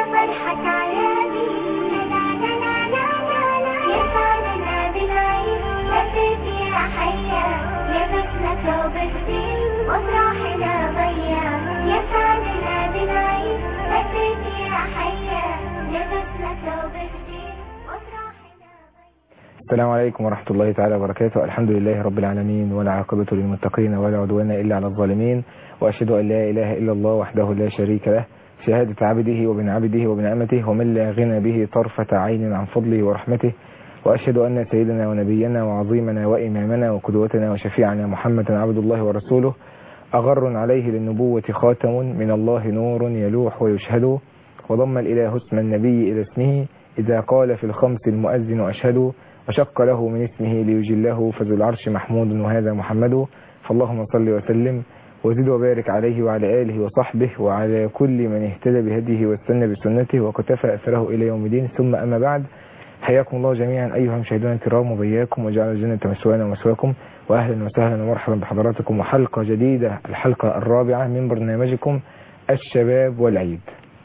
فرحة عيالي لا لا لا لا لا لا لا يسعدنا بالعيد لفت يا حيا لبسنا ثوب جديد وافراحنا ضيا يسعدنا بالعيد لفت يا حيا لبسنا ثوب جديد وافراحنا ضيا السلام عليكم ورحمة الله تعالى وبركاته الحمد لله رب العالمين ولا عاقبة للمتقين ولا عدوان إلا على الظالمين وأشهد أن لا إله إلا الله وحده لا شريك له شهادة عبده وبن عبده وبن أمته ومن لا غنى به طرفة عين عن فضله ورحمته وأشهد أن سيدنا ونبينا وعظيمنا وإمامنا وقدوتنا وشفيعنا محمد عبد الله ورسوله أغر عليه للنبوة خاتم من الله نور يلوح ويشهد وضم الإله اسم النبي إلى اسمه إذا قال في الخمس المؤذن أشهد وشق له من اسمه ليجله فذو العرش محمود وهذا محمد فاللهم صل وسلم وزد وبارك عليه وعلى آله وصحبه وعلى كل من اهتدى بهديه واستنى بسنته وكتفى أثره إلى يوم الدين ثم أما بعد حياكم الله جميعا أيها المشاهدون الكرام وبياكم وجعل الجنة مسوانا ومسواكم وأهلا وسهلا ومرحبا بحضراتكم وحلقة جديدة الحلقة الرابعة من برنامجكم الشباب والعيد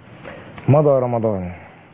مضى رمضان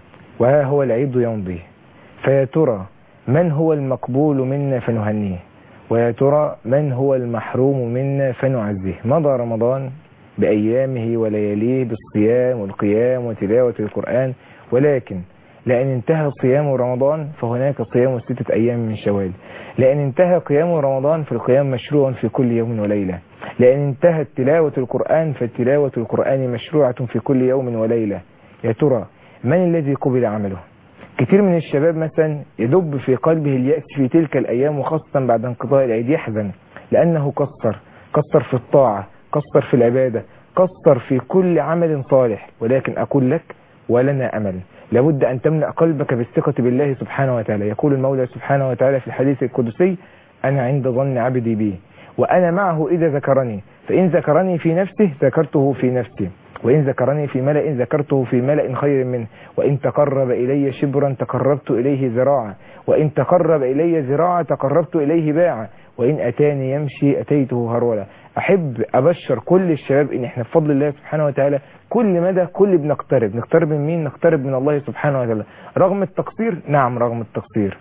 وها هو العيد يمضي فيا ترى من هو المقبول منا فنهنيه ويا ترى من هو المحروم منا فنعزيه مضى رمضان بأيامه ولياليه بالصيام والقيام وتلاوة القرآن ولكن لأن انتهى صيام رمضان فهناك صيام ستة أيام من شوال لأن انتهى قيام رمضان فالقيام مشروع في كل يوم وليلة لأن انتهت تلاوة القرآن فتلاوة القرآن مشروعة في كل يوم وليلة يا ترى من الذي قبل عمله كتير من الشباب مثلا يدب في قلبه اليأس في تلك الأيام وخاصة بعد انقضاء العيد يحزن لأنه قصر قصر في الطاعة قصر في العبادة قصر في كل عمل صالح ولكن أقول لك ولنا أمل لابد أن تملأ قلبك بالثقة بالله سبحانه وتعالى يقول المولى سبحانه وتعالى في الحديث القدسي أنا عند ظن عبدي بي وأنا معه إذا ذكرني فإن ذكرني في نفسه ذكرته في نفسي وإن ذكرني في ملأ ذكرته في ملأ خير منه وإن تقرب إلي شبرا تقربت إليه ذراعا وإن تقرب إلي ذراعا تقربت إليه باعا وإن أتاني يمشي أتيته هرولا أحب أبشر كل الشباب إن إحنا بفضل الله سبحانه وتعالى كل مدى كل بنقترب نقترب من مين نقترب من الله سبحانه وتعالى رغم التقصير نعم رغم التقصير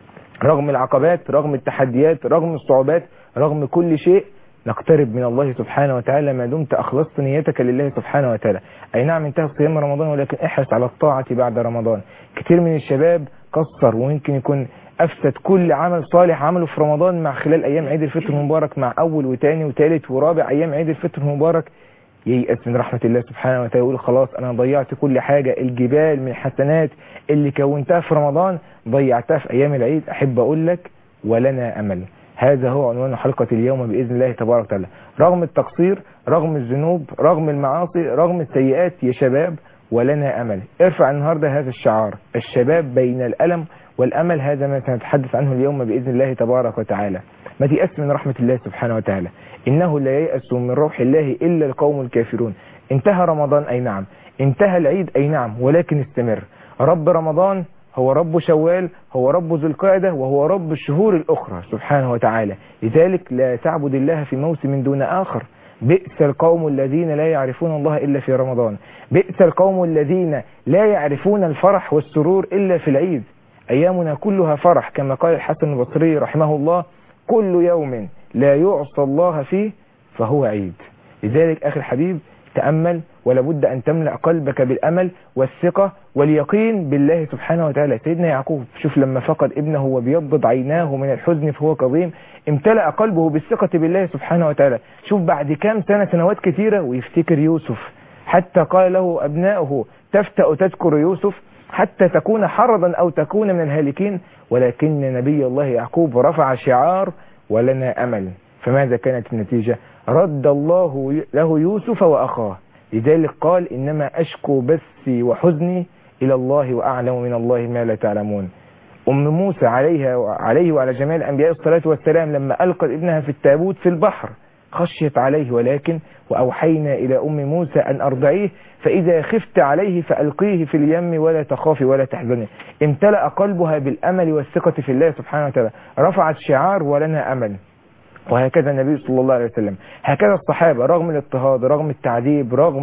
رغم العقبات رغم التحديات رغم الصعوبات رغم كل شيء نقترب من الله سبحانه وتعالى ما دمت أخلصت نيتك لله سبحانه وتعالى أي نعم انتهى صيام رمضان ولكن احرص على الطاعة بعد رمضان كتير من الشباب قصر ويمكن يكون أفسد كل عمل صالح عمله في رمضان مع خلال أيام عيد الفطر المبارك مع أول وتاني وتالت ورابع أيام عيد الفطر المبارك ييأس من رحمة الله سبحانه وتعالى يقول خلاص أنا ضيعت كل حاجة الجبال من الحسنات اللي كونتها في رمضان ضيعتها في أيام العيد أحب أقول لك ولنا أمل هذا هو عنوان حلقة اليوم بإذن الله تبارك وتعالى رغم التقصير رغم الذنوب رغم المعاصي رغم السيئات يا شباب ولنا أمل ارفع النهاردة هذا الشعار الشباب بين الألم والأمل هذا ما سنتحدث عنه اليوم بإذن الله تبارك وتعالى ما تيأس من رحمة الله سبحانه وتعالى إنه لا ييأس من روح الله إلا القوم الكافرون انتهى رمضان أي نعم انتهى العيد أي نعم ولكن استمر رب رمضان هو رب شوال هو رب ذو القعدة وهو رب الشهور الأخرى سبحانه وتعالى لذلك لا تعبد الله في موسم دون آخر بئس القوم الذين لا يعرفون الله إلا في رمضان بئس القوم الذين لا يعرفون الفرح والسرور إلا في العيد أيامنا كلها فرح كما قال الحسن البصري رحمه الله كل يوم لا يعصى الله فيه فهو عيد لذلك أخي الحبيب تأمل ولابد أن تملأ قلبك بالأمل والثقة واليقين بالله سبحانه وتعالى سيدنا يعقوب شوف لما فقد ابنه وبيضض عيناه من الحزن فهو كظيم امتلأ قلبه بالثقة بالله سبحانه وتعالى شوف بعد كام سنة سنوات كثيرة ويفتكر يوسف حتى قال له أبناؤه تفتأ تذكر يوسف حتى تكون حرضا أو تكون من الهالكين ولكن نبي الله يعقوب رفع شعار ولنا أمل فماذا كانت النتيجة رد الله له يوسف وأخاه لذلك قال إنما أشكو بثي وحزني إلى الله وأعلم من الله ما لا تعلمون أم موسى عليها عليه وعلى جميع الأنبياء الصلاة والسلام لما ألقت ابنها في التابوت في البحر خشيت عليه ولكن وأوحينا إلى أم موسى أن أرضعيه فإذا خفت عليه فألقيه في اليم ولا تخافي ولا تحزني امتلأ قلبها بالأمل والثقة في الله سبحانه وتعالى رفعت شعار ولنا أمل وهكذا النبي صلى الله عليه وسلم هكذا الصحابة رغم الاضطهاد رغم التعذيب رغم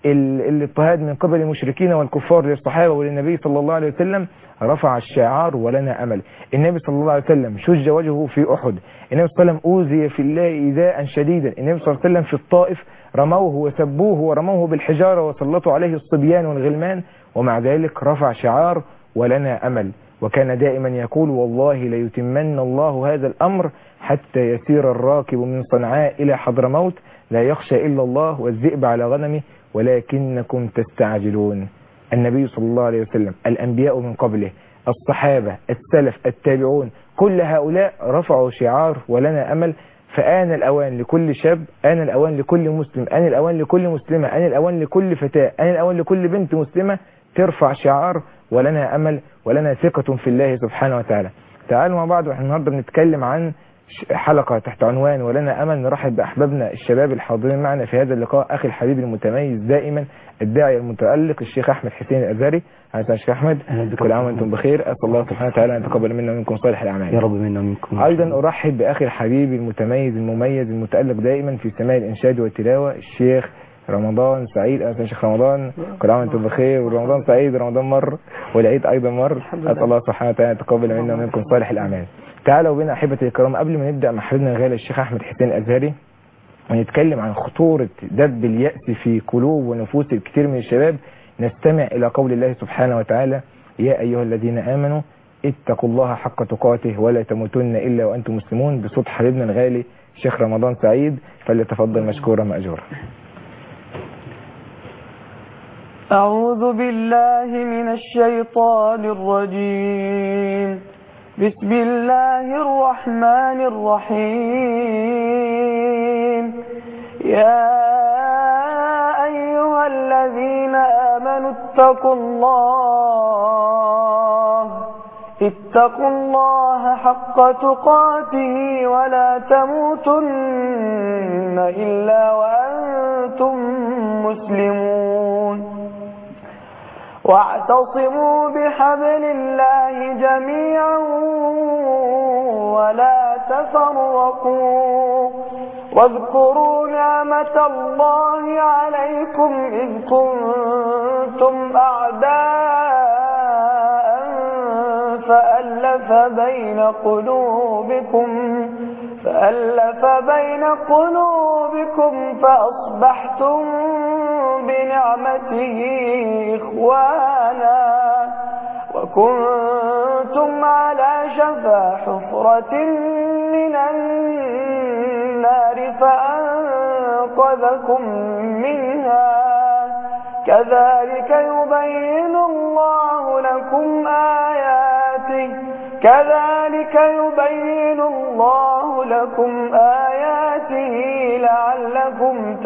ال- الاضطهاد من قبل المشركين والكفار للصحابة وللنبي صلى الله عليه وسلم رفع الشعار ولنا أمل النبي صلى الله عليه وسلم شج وجهه في أحد النبي صلى الله عليه وسلم أوذي في الله إيذاء شديدا النبي صلى الله عليه وسلم في الطائف رموه وسبوه ورموه بالحجارة وسلطوا عليه الصبيان والغلمان ومع ذلك رفع شعار ولنا أمل وكان دائما يقول والله ليتمن الله هذا الأمر حتى يسير الراكب من صنعاء إلى حضرموت لا يخشى إلا الله والذئب على غنمه ولكنكم تستعجلون النبي صلى الله عليه وسلم الأنبياء من قبله الصحابة السلف التابعون كل هؤلاء رفعوا شعار ولنا أمل فآن الأوان لكل شاب آن الأوان لكل مسلم آن الأوان لكل مسلمة آن الأوان لكل فتاة آن الأوان لكل بنت مسلمة ترفع شعار ولنا أمل ولنا ثقة في الله سبحانه وتعالى تعالوا مع بعض واحنا النهارده بنتكلم عن ش- حلقة تحت عنوان ولنا أمل نرحب بأحبابنا الشباب الحاضرين معنا في هذا اللقاء أخي الحبيب المتميز دائما الداعية المتألق الشيخ أحمد حسين الأزهري أهلا الشيخ أحمد أهلا بكم. كل عام وأنتم بخير أسأل الله سبحانه وتعالى أن يتقبل منا ومنكم صالح الأعمال يا رب منا ومنكم أيضا أرحب بأخي الحبيب المتميز المميز المتألق دائما في سماع الإنشاد والتلاوة الشيخ رمضان سعيد أهلا يا شيخ رمضان كل عام وأنتم بخير ورمضان سعيد رمضان مر والعيد أيضا مر أسأل الله سبحانه وتعالى أن يتقبل منا ومنكم صالح الأعمال تعالوا بنا أحبتي الكرام قبل ما نبدأ مع حبيبنا الغالي الشيخ أحمد حسين الأزهري ونتكلم عن خطورة دب اليأس في قلوب ونفوس الكثير من الشباب نستمع إلى قول الله سبحانه وتعالى يا أيها الذين آمنوا اتقوا الله حق تقاته ولا تموتن إلا وأنتم مسلمون بصوت حبيبنا الغالي شيخ رمضان سعيد فليتفضل مشكورا مأجورا أعوذ بالله من الشيطان الرجيم بسم الله الرحمن الرحيم يا أيها الذين آمنوا اتقوا الله اتقوا الله حق تقاته ولا تموتن إلا وأنتم مسلمون واعتصموا بحبل الله جميعا ولا تفرقوا واذكروا نعمة الله عليكم إذ كنتم أعداء فألف بين قلوبكم فألف بين قلوبكم فأصبحتم بنعمته إخوانا وكنتم على شفا حفرة من النار فأنقذكم منها كذلك يبين الله لكم آياته كذلك يبين الله لكم آياته لعلكم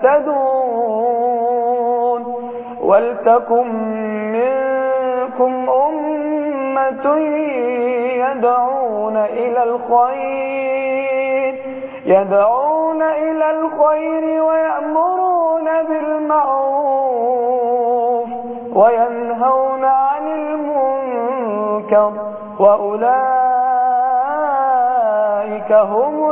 تهتدون ولتكن منكم أمة يدعون إلى الخير يدعون إلى الخير ويأمرون بالمعروف وينهون عن المنكر وأولئك هم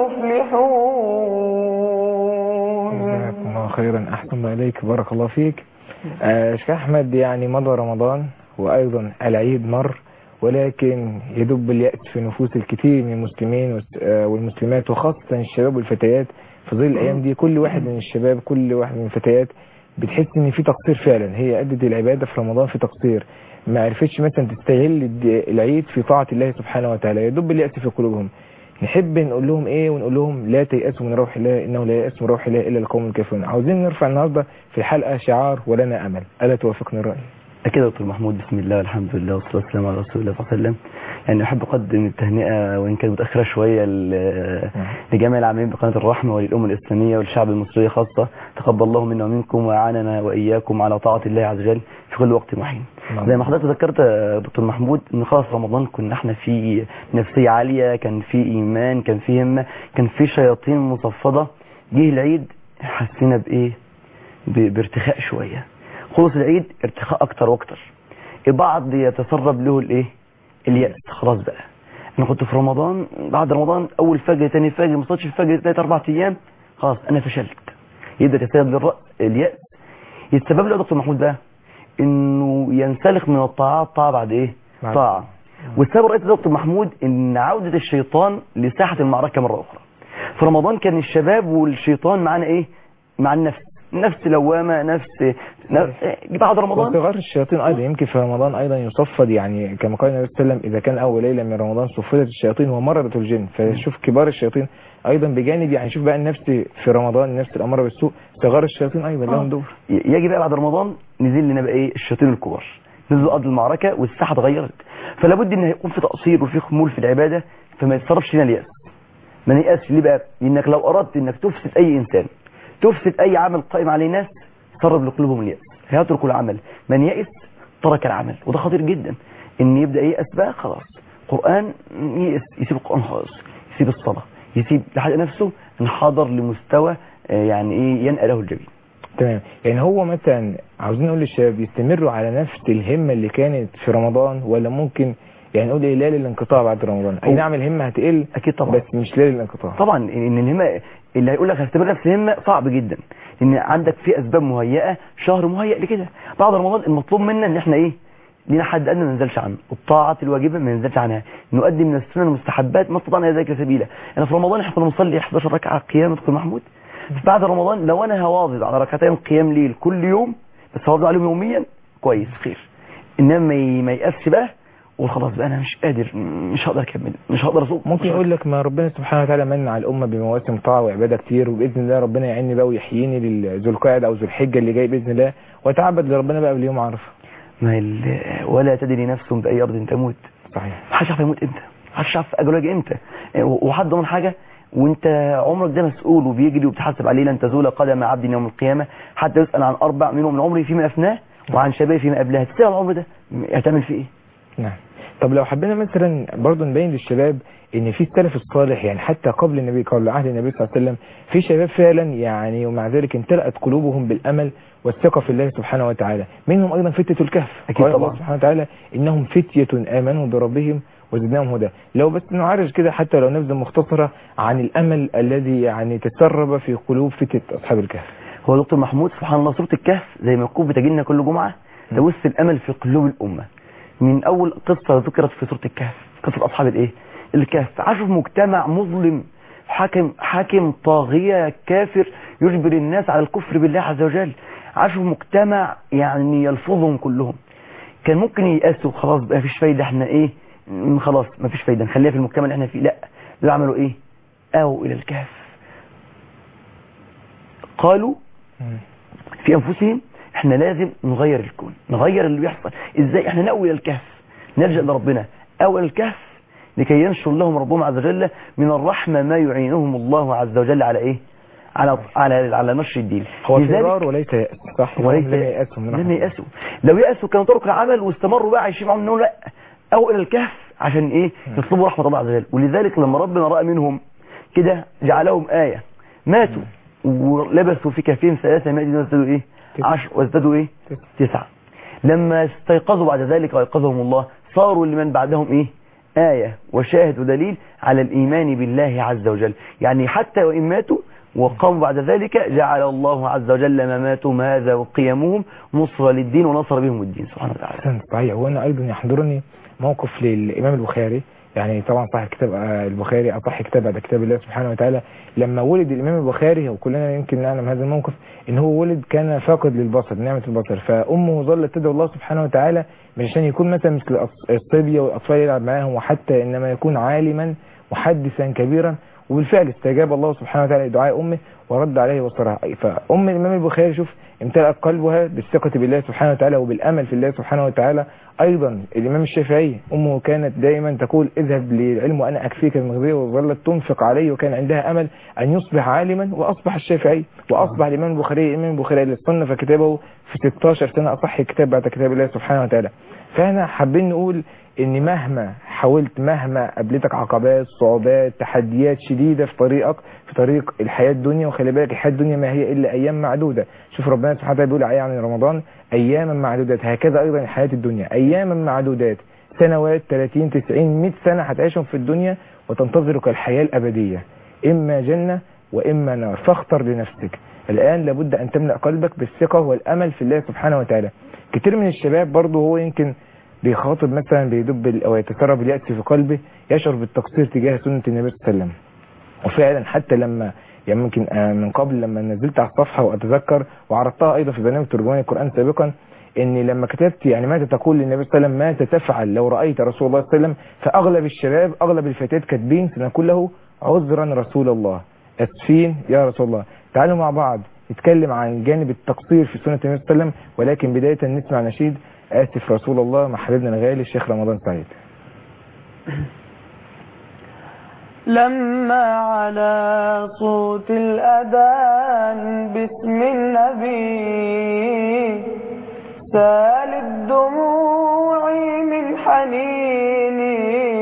المفلحون جزاكم الله خيرا أحسن الله إليك بارك الله فيك آه، شيخ أحمد يعني مضى رمضان وأيضا العيد مر ولكن يدب اليأس في نفوس الكثير من المسلمين والس- آه، والمسلمات وخاصة الشباب والفتيات في ظل الأيام دي كل واحد من الشباب كل واحد من الفتيات بتحس ان في تقصير فعلا هي أدت العبادة في رمضان في تقصير ما عرفتش مثلا تستغل الد- العيد في طاعة الله سبحانه وتعالى يدب اليأس في قلوبهم نحب نقول لهم ايه ونقول لهم لا تيأسوا من روح الله انه لا يأس من روح الله الا القوم الكافرون عاوزين نرفع النهارده في الحلقه شعار ولنا امل الا توافقني الراي أكيد يا دكتور محمود بسم الله والحمد لله والصلاة والسلام على رسول الله صلى الله عليه وسلم يعني أحب أقدم التهنئة وإن كانت متأخرة شوية ل- لجميع العاملين بقناة الرحمة وللأمة الإسلامية والشعب المصري خاصة تقبل الله منا ومنكم وأعاننا وإياكم على طاعة الله عز وجل في كل وقت وحين نعم. زي ما حضرتك ذكرت يا دكتور محمود ان خلاص رمضان كنا احنا في نفسية عالية كان في ايمان كان في همة كان في شياطين مصفدة جه العيد حسينا بايه ب- بارتخاء شوية خلص العيد ارتخاء اكتر واكتر البعض يتسرب له الايه اليأس خلاص بقى انا كنت في رمضان بعد رمضان اول فجر تاني فجر ما صليتش الفجر ثلاث اربع ايام خلاص انا فشلت يبدا يتسرب للرأس اليأس يتسبب له يا دكتور محمود بقى انه ينسلخ من الطاعات طاعه بعد ايه بعد- طاعه والسبب الرئيسي يا دكتور محمود ان عوده الشيطان لساحه المعركه مره اخرى في رمضان كان الشباب والشيطان معانا ايه مع النفس نفس لوامه نفس, نفس بعد رمضان وصغار الشياطين ايضا يمكن في رمضان ايضا يصفد يعني كما قال النبي صلى الله عليه وسلم اذا كان اول ليله من رمضان صفدت الشياطين ومرضت الجن فشوف كبار الشياطين ايضا بجانب يعني شوف بقى النفس في رمضان النفس الاماره بالسوء صغار الشياطين ايضا لهم دور ي- يجي بقى بعد رمضان نزل لنا بقى ايه الشياطين الكبار نزلوا ارض المعركه والساحه اتغيرت فلا بد ان هيكون في تقصير وفي خمول في العباده فما يتصرفش لنا الياس ما نيأسش ليه بقى انك لو اردت انك تفسد اي انسان تفسد اي عمل قائم عليه ناس سرب لقلوبهم الياس هيتركوا العمل من يئس ترك العمل وده خطير جدا ان يبدا ييأس بقى خلاص قران يئس يسيب القران خالص يسيب الصلاه يسيب لحد نفسه انحدر لمستوى آه، يعني ايه ينأى له الجبين تمام يعني هو مثلا عاوزين نقول للشباب يستمروا على نفس الهمه اللي كانت في رمضان ولا ممكن يعني نقول ايه لا للانقطاع بعد رمضان اي هو- نعم الهمه هتقل اكيد طبعا بس مش لا للانقطاع طبعا ان الهمه اللي هيقول لك هستمر نفس الهمه صعب جدا لان عندك في اسباب مهيئه شهر مهيئ لكده بعد رمضان المطلوب منا ان احنا ايه لينا حد ادنى ما ننزلش عنه الطاعات الواجبه ما ننزلش عنها نؤدي من السنن المستحبات ما استطعنا ذلك سبيلا انا في رمضان احنا كنا بنصلي 11 ركعه قيام دكتور محمود بعد رمضان لو انا هواظب على ركعتين قيام ليل كل يوم بس هواظب عليهم يوميا كويس خير انما ما ي- ما يأسش بقى وخلاص بقى انا مش قادر مش هقدر اكمل مش هقدر اصوم ممكن يقول لك ما ربنا سبحانه وتعالى من على الامه بمواسم طاعه وعباده كتير وباذن الله ربنا يعيني بقى ويحييني لذو القعده او ذو الحجه اللي جاي باذن الله واتعبد لربنا بقى باليوم عرفه ما ال- ولا تدري نفس بأي أرض تموت صحيح محدش عارف يموت امتى محدش عارف اجله يجي امتى وحد ضمن حاجه وانت عمرك ده مسؤول وبيجري وبتحاسب عليه لن تزول قدم عبد يوم القيامه حتى يسال عن اربع منهم من عمري فيما افناه وعن شبابي فيما قبلها تسال العمر ده هتعمل فيه ايه؟ نعم طب لو حبينا مثلا برضه نبين للشباب ان في السلف الصالح يعني حتى قبل النبي قبل عهد النبي صلى الله عليه وسلم في شباب فعلا يعني ومع ذلك امتلأت قلوبهم بالامل والثقه في الله سبحانه وتعالى منهم ايضا فتيه الكهف أكيد قال الله طبعا. سبحانه وتعالى انهم فتيه امنوا بربهم وزدناهم هدى لو بس نعرج كده حتى لو نبذه مختصره عن الامل الذي يعني تسرب في قلوب فتيه اصحاب الكهف هو دكتور محمود سبحان الله سوره الكهف زي ما تكون بتجي لنا كل جمعه تبث الامل في قلوب الامه من اول قصه ذكرت في سوره الكهف قصه اصحاب الايه الكهف عاشوا في مجتمع مظلم حاكم حاكم طاغيه كافر يجبر الناس على الكفر بالله عز وجل عاشوا في مجتمع يعني يلفظهم كلهم كان ممكن ييأسوا خلاص بقى مفيش فايده احنا ايه م- خلاص مفيش فايده نخليها في المجتمع اللي احنا فيه لا دول عملوا ايه اووا الى الكهف قالوا في انفسهم احنا لازم نغير الكون نغير اللي بيحصل ازاي احنا نأوي الى الكهف نلجأ لربنا أول الكهف لكي ينشر لهم ربهم عز وجل من الرحمة ما يعينهم الله عز وجل على ايه على على على نشر الدين هو لذلك- فرار وليس يأس صح وليس لم ييأسوا من لم رحمة ييأسوا لو يأسوا كانوا تركوا العمل واستمروا بقى عايشين معاهم انه لا او الى الكهف عشان ايه يطلبوا رحمه الله عز وجل ولذلك لما ربنا راى منهم كده جعلهم آية ماتوا ولبثوا في كهفهم ثلاثة مائة وازدادوا ايه تسعة. عشر وازدادوا ايه تسعة لما استيقظوا بعد ذلك وأيقظهم الله صاروا لمن بعدهم ايه آية وشاهد ودليل على الإيمان بالله عز وجل يعني حتى وإن ماتوا وقاموا بعد ذلك جعل الله عز وجل مماتهم هذا وقيامهم نصر للدين ونصر بهم الدين سبحانه وتعالى أحسنت صحيح وانا ايضا يحضرني موقف للامام البخاري يعني طبعا صح كتاب آه، البخاري اصح كتاب بعد كتاب الله سبحانه وتعالى لما ولد الامام البخاري وكلنا يمكن نعلم هذا الموقف ان هو ولد كان فاقد للبصر نعمه البصر فامه ظلت تدعو الله سبحانه وتعالى مش عشان يكون مثلا مثل الأص- الصبيه والاطفال يلعب معاهم وحتى انما يكون عالما محدثا كبيرا وبالفعل استجاب الله سبحانه وتعالى لدعاء امه ورد عليه بصرها فام الامام البخاري شوف امتلأت قلبها بالثقة بالله سبحانه وتعالى وبالامل في الله سبحانه وتعالى ايضا الامام الشافعي امه كانت دائما تقول اذهب للعلم وانا اكفيك المغذية وظلت تنفق عليه وكان عندها امل ان يصبح عالما واصبح الشافعي واصبح الامام البخاري الامام البخاري اللي صنف كتابه في 16 سنة اصح كتاب بعد كتاب الله سبحانه وتعالى فاحنا حابين نقول ان مهما حاولت مهما قابلتك عقبات صعوبات تحديات شديدة في طريقك في طريق الحياة الدنيا وخلي بالك الحياة الدنيا ما هي الا ايام معدودة شوف ربنا سبحانه وتعالى بيقول عليه عن رمضان اياما معدودات هكذا ايضا الحياة الدنيا اياما معدودات سنوات 30 90 100 سنة هتعيشهم في الدنيا وتنتظرك الحياة الابدية اما جنة واما نار فاختر لنفسك الآن لابد أن تملأ قلبك بالثقة والأمل في الله سبحانه وتعالى كتير من الشباب برضه هو يمكن بيخاطب مثلا بيدب ال- أو يتسرب اليأس في قلبه يشعر بالتقصير تجاه سنة النبي صلى الله عليه وسلم وفعلا حتى لما يعني ممكن آه، من قبل لما نزلت على الصفحة وأتذكر وعرضتها أيضا في برنامج ترجمان القرآن سابقا اني لما كتبت يعني ماذا تقول للنبي صلى الله عليه وسلم ماذا تفعل لو رأيت رسول الله صلى الله عليه وسلم فأغلب الشباب أغلب الفتيات كاتبين سنقول له عذرا رسول الله اسفين يا رسول الله تعالوا مع بعض نتكلم عن جانب التقصير في سنة النبي صلى الله عليه وسلم ولكن بداية نسمع نشيد آسف رسول الله مع حبيبنا الغالي الشيخ رمضان سعيد لما على صوت الأذان باسم النبي سال الدموع من حنيني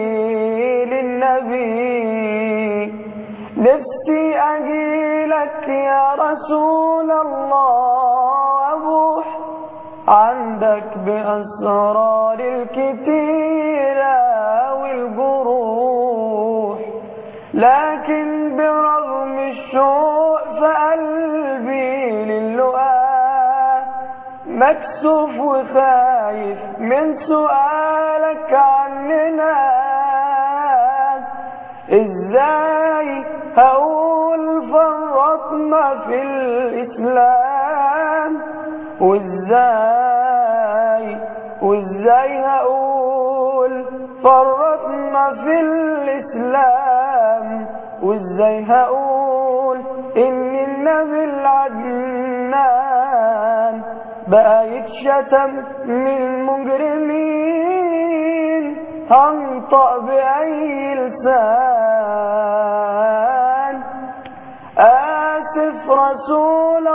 للنبي نفسي أجيلك يا رسول الله أبوح عندك بأسرار الكتيرة والجروح لكن برغم الشوق فقلبي للقاء مكسوف وخايف من سؤالك عننا ازاي هقول فرطنا في الاسلام وازاي وازاي هقول فرطنا في الاسلام وازاي هقول ان النبي العدنان بقى يتشتم من المجرمين هنطق بأي لسان آسف رسول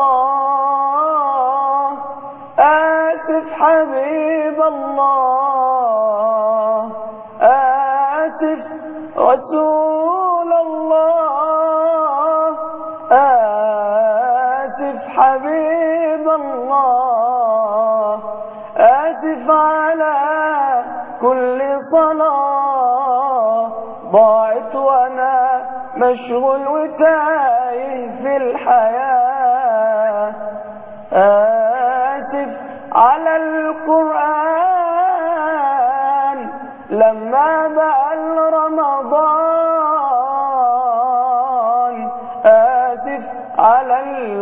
الله آسف حبيب الله آسف رسول الله آسف حبيب الله آسف على كل صلاة ضاعت وأنا مشغول وتايه في الحياة آسف على القرآن لما بقى رمضان آسف على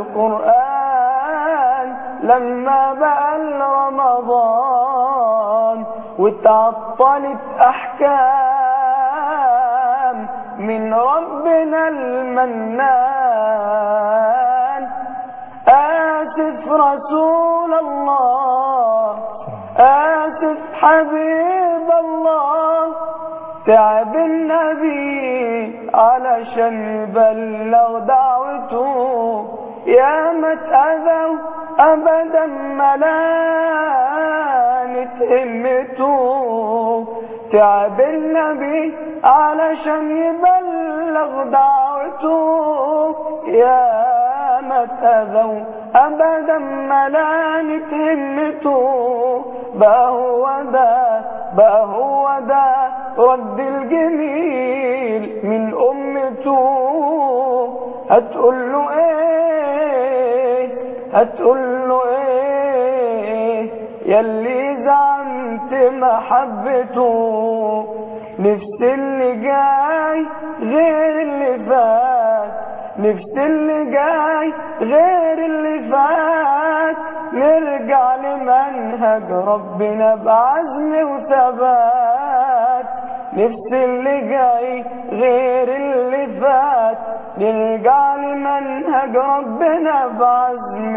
القرآن لما بقى رمضان وتعطلت أحكام من ربنا المنان آسف رسول الله آسف حبيب الله تعب النبي علشان يبلغ دعوته يا ما اتأذوا أبدا ملانت همته تعب النبي علشان يبلغ دعوته يا ما اتأذوا أبدا ملانت همته بقى هو ده بقى هو ده رد الجميل من أمته هتقول له ايه هتقول له ايه يلي زعمت محبته نفس اللي جاي غير اللي فات نفس اللي جاي غير اللي فات نرجع لمنهج ربنا بعزم وثبات نفس اللي جاي غير اللي فات نرجع لمنهج ربنا بعزم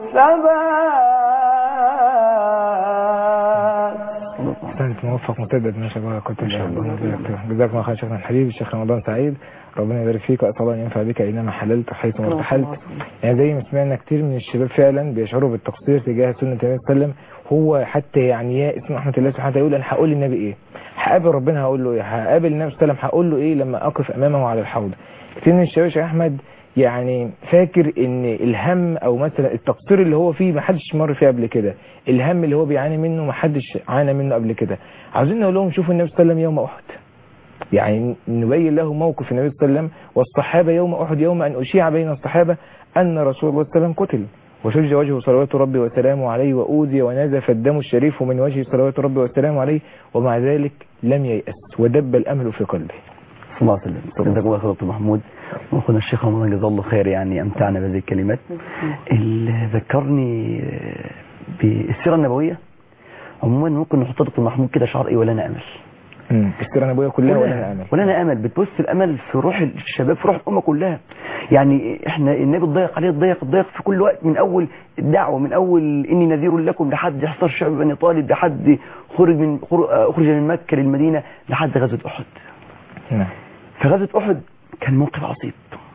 وثبات احسنت موفق متدد ما شاء الله كنت ان شاء الله جزاكم الله خير شيخنا الحبيب الشيخ رمضان سعيد ربنا يبارك فيك واسال الله ان ينفع بك اينما حللت حيث ما ارتحلت يعني زي ما سمعنا كتير من الشباب فعلا بيشعروا بالتقصير تجاه سنه النبي صلى الله عليه وسلم هو حتى يعني يا اسم رحمه الله سبحانه وتعالى يقول انا هقول للنبي ايه هقابل ربنا هقول له ايه هقابل النبي صلى الله عليه وسلم هقول له ايه لما اقف امامه على الحوض كتير من الشباب يا شيخ احمد يعني فاكر ان الهم او مثلا التقصير اللي هو فيه ما حدش مر فيه قبل كده الهم اللي هو بيعاني منه ما حدش عانى منه قبل كده عاوزين نقول لهم شوفوا النبي صلى الله عليه وسلم يوم احد يعني نبين له موقف النبي صلى الله عليه وسلم والصحابه يوم احد يوم ان اشيع بين الصحابه أن رسول الله صلى الله عليه وسلم قتل وشج وجهه صلوات ربي وسلامه عليه وأوذي ونزف الدم الشريف من وجهه صلوات ربي وسلامه عليه ومع ذلك لم ييأس ودب الأمل في قلبه صلى الله عليه وسلم جزاك الله خير دكتور محمود واخونا الشيخ رمضان جزاه الله خير يعني امتعنا بهذه الكلمات اللي ذكرني بالسيره النبويه عموما ممكن نحط دكتور محمود كده شعار ايه ولا انا امل مم. السيرة النبوية كلها ولا أنا أمل ولا انا امل بتبص الامل في روح الشباب في روح الامه كلها يعني احنا النبي اتضيق عليه اتضيق اتضيق في كل وقت من اول الدعوه من اول اني نذير لكم لحد حصار شعب بني طالب لحد خرج من خرج من مكه للمدينه لحد غزوه احد نعم في غزوة أحد كان موقف عصيب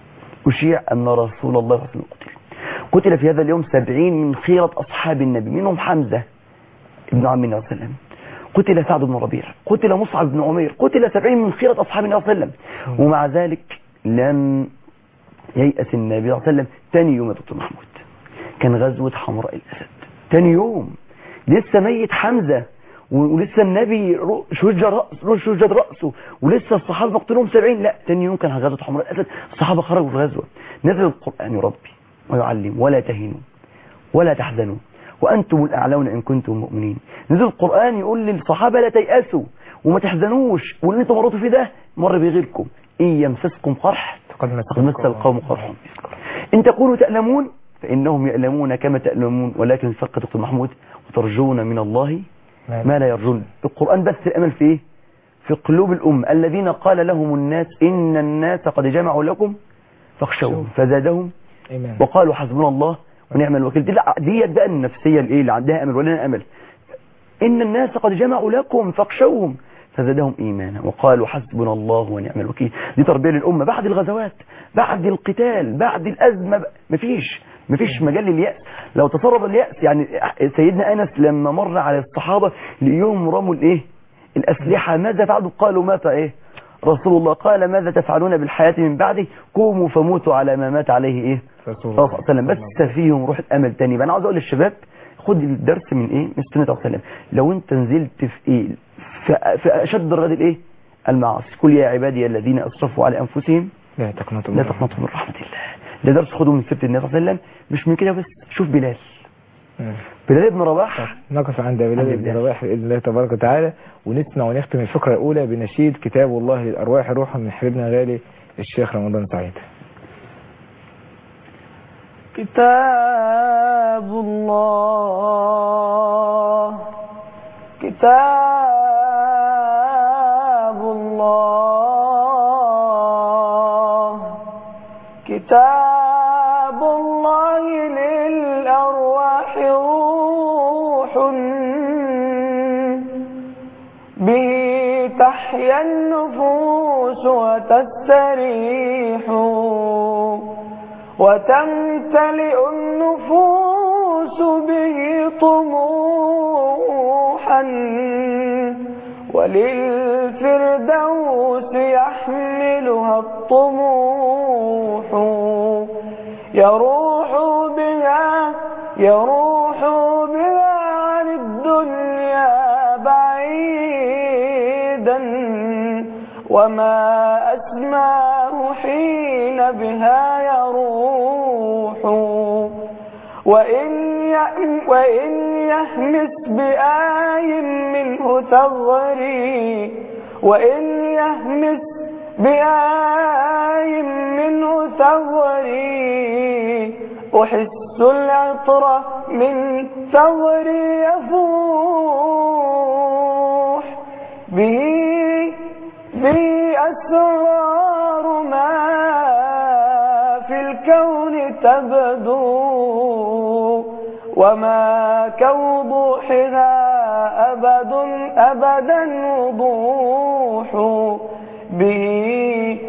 أشيع أن رسول الله صلى الله عليه وسلم قتل قتل في هذا اليوم سبعين من خيرة أصحاب النبي منهم حمزة ابن عم النبي صلى الله عليه وسلم قتل سعد بن ربيع قتل مصعب بن عمير قتل سبعين من خيرة أصحاب النبي صلى الله عليه وسلم ومع ذلك لم ييأس النبي صلى الله عليه وسلم ثاني يوم يا دكتور محمود كان غزوة حمراء الأسد ثاني يوم لسه ميت حمزة ولسه النبي رو- شج رأس شجد رأسه ولسه الصحابة مقتلهم سبعين لا تاني يوم كان غزوة حمراء الأسد الصحابة خرجوا في الغزوة نزل القرآن يربي ويعلم ولا تهنوا ولا تحزنوا وأنتم الأعلون إن كنتم مؤمنين نزل القرآن يقول للصحابة لا تيأسوا وما تحزنوش واللي انتم مريتوا في ده مر بغيركم إن يمسسكم قرح فقد مس فقد مس القوم قرح إن تكونوا تألمون فإنهم يألمون كما تألمون ولكن فقط دكتور محمود وترجون من الله ما لا يرجون القرآن بس الأمل في إيه؟ في قلوب الأم الذين قال لهم الناس إن الناس قد جمعوا لكم فاخشوهم فزادهم إيمان وقالوا حسبنا الله ونعم الوكيل دي لا ديت بقى النفسية الايه اللي عندها امل ولا امل ان الناس قد جمعوا لكم فاخشوهم فزادهم ايمانا وقالوا حسبنا الله ونعم الوكيل دي تربيه للامه بعد الغزوات بعد القتال بعد الازمه ب- مفيش مفيش مجال لليأس لو تسرب اليأس يعني سيدنا انس لما مر على الصحابه ليهم رموا الايه الاسلحه ماذا فعلوا قالوا مات ايه رسول الله قال ماذا تفعلون بالحياة من بعدي قوموا فموتوا على ما مات عليه ايه رسول صلى الله عليه وسلم بس فيهم روح الامل تاني بقى انا عاوز اقول للشباب خد الدرس من ايه من سنة الله عليه وسلم لو انت نزلت في ايه في, في اشد الرد الايه المعاصي قل يا عبادي الذين اسرفوا على انفسهم لا تقنطوا لا تقنطوا من رحمة الله ده درس خده من سيرة النبي صلى الله عليه وسلم مش من كده بس شوف بلال مم. بلال بن رباح نقف عند بلال عند بن بلال. رواح بإذن الله تبارك وتعالى ونسمع ونختم الفقرة الأولى بنشيد كتاب الله للأرواح روحا من حبيبنا غالي الشيخ رمضان سعيد كتاب الله كتاب الله كتاب الله للأرواح روح به تحيا النفوس وتستريح وتمتلئ النفوس به طموحا وللفردوس يحملها الطموح يروح بها يروح بها عن الدنيا بعيدا وما أسماه حين بها يروح وإن ي- وإن يهمس بآي منه تغري وإن يهمس بآي منه تغري أحس العطر من ثغري يفوح به به أسرار ما في الكون تبدو وما كوضوحها أبد أبدا وضوح به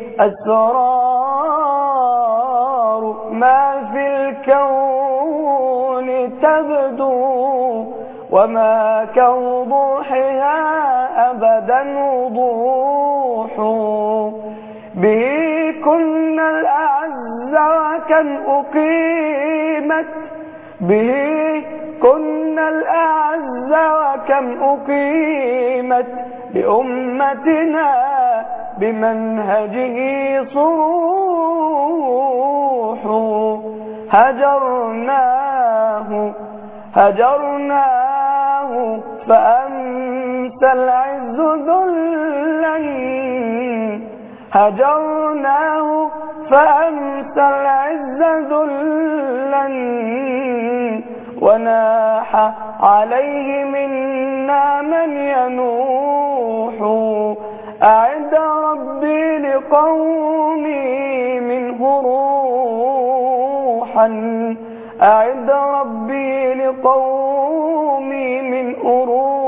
أسرار ما في الكون تبدو وما كوضوحها أبدا وضوح به كنا الأعز وكم أقيمت به كنا الأعز وكم أقيمت لأمتنا بمنهجه صروح هجرناه هجرناه فأمسى العز ذلا هجرناه فأمسى العز ذلا وناح عليه منا من ينوح أعد ربي لقومي منه روحا أعد ربي لقومي منه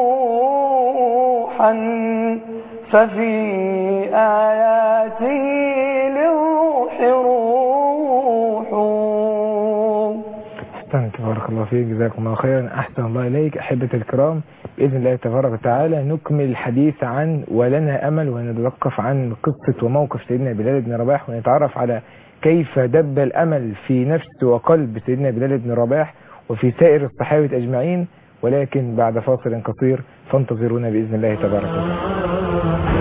روحا ففي آياته للروح روح أحسنت بارك الله فيك جزاكم الله خيرا أحسن الله إليك أحبة الكرام بإذن الله تبارك وتعالى نكمل الحديث عن ولنا أمل ونتوقف عن قصة وموقف سيدنا بلال بن رباح ونتعرف على كيف دب الأمل في نفس وقلب سيدنا بلال بن رباح وفي سائر الصحابة أجمعين ولكن بعد فاصل قصير فانتظرونا بإذن الله تبارك وتعالى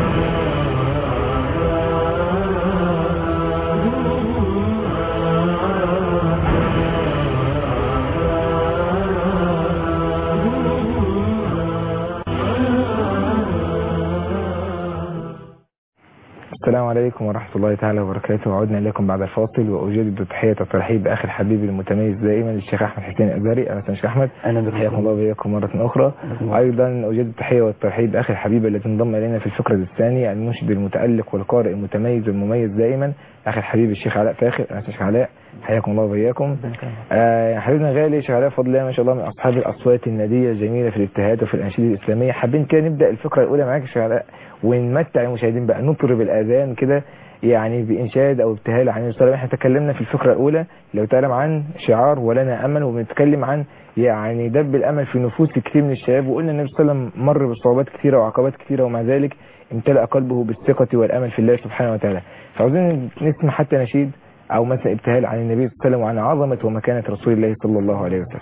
السلام عليكم ورحمة الله تعالى وبركاته وعدنا إليكم بعد الفاصل وأجدد تحية الترحيب بأخي الحبيب المتميز دائما الشيخ أحمد حسين الأزهري أهلا وسهلا شيخ أحمد أهلا بك. حياكم الله وبياكم مرة أخرى أيضا أجدد التحية والترحيب بأخي الحبيب الذي انضم إلينا في الفقرة الثانية المنشد المتألق والقارئ المتميز والمميز دائما أخي الحبيب الشيخ علاء فاخر أهلا وسهلا شيخ علاء حياكم الله وبياكم آه يا حبيبنا غالي شيخ علاء بفضل الله ما شاء الله من أصحاب الأصوات النادية الجميلة في الابتهاج وفي الأنشيد الإسلامية حابين كده نبدأ الفقرة الأولى معاك يا شيخ علاء ونمتع المشاهدين بقى نطرب الآذان كده يعني بإنشاد أو ابتهال عن النبي صلى الله عليه وسلم احنا تكلمنا في الفقرة الأولى لو تعلم عن شعار ولنا أمل وبنتكلم عن يعني دب الأمل في نفوس كثير من الشباب وقلنا النبي صلى الله عليه وسلم مر بصعوبات كثيرة وعقبات كثيرة ومع ذلك امتلأ قلبه بالثقة والأمل في الله سبحانه وتعالى فعاوزين نسمع حتى نشيد أو مثلا ابتهال عن النبي صلى الله عليه وسلم وعن عظمة ومكانة رسول الله صلى الله عليه وسلم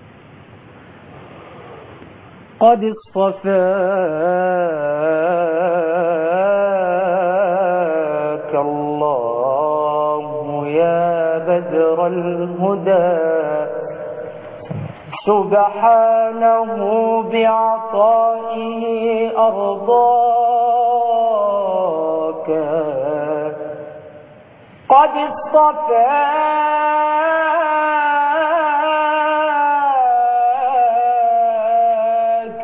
قد اصطفاك الله يا بدر الهدى سبحانه بعطائه أرضاك قد اصطفاك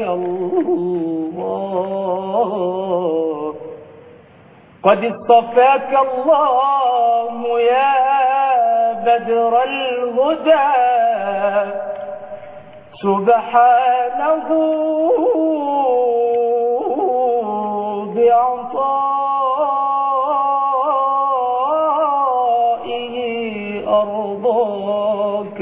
الله قد اصطفاك الله يا بدر الهدى سبحانه بعطائه أرضاك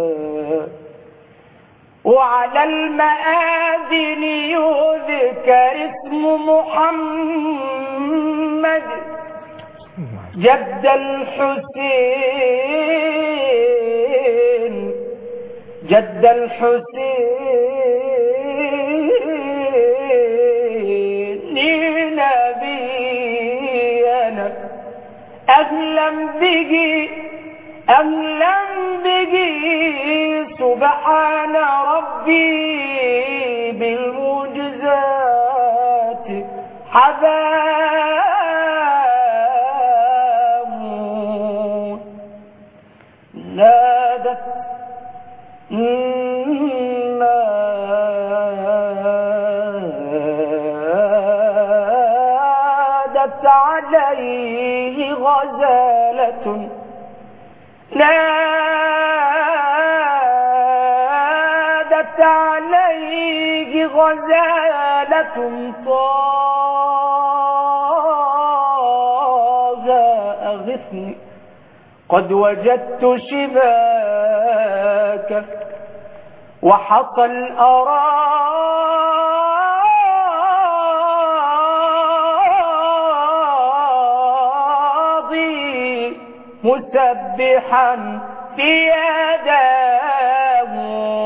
وعلى المآذن يذكر اسم محمد جد الحسين جد الحسين نبينا أهلا به أهلا به سبحان ربي بالمعجزات حبام نادت نادت عليه غزالة نادت عليه غزالة طه أغثني قد وجدت شباك وحصى الأراضي مسبحا في يداه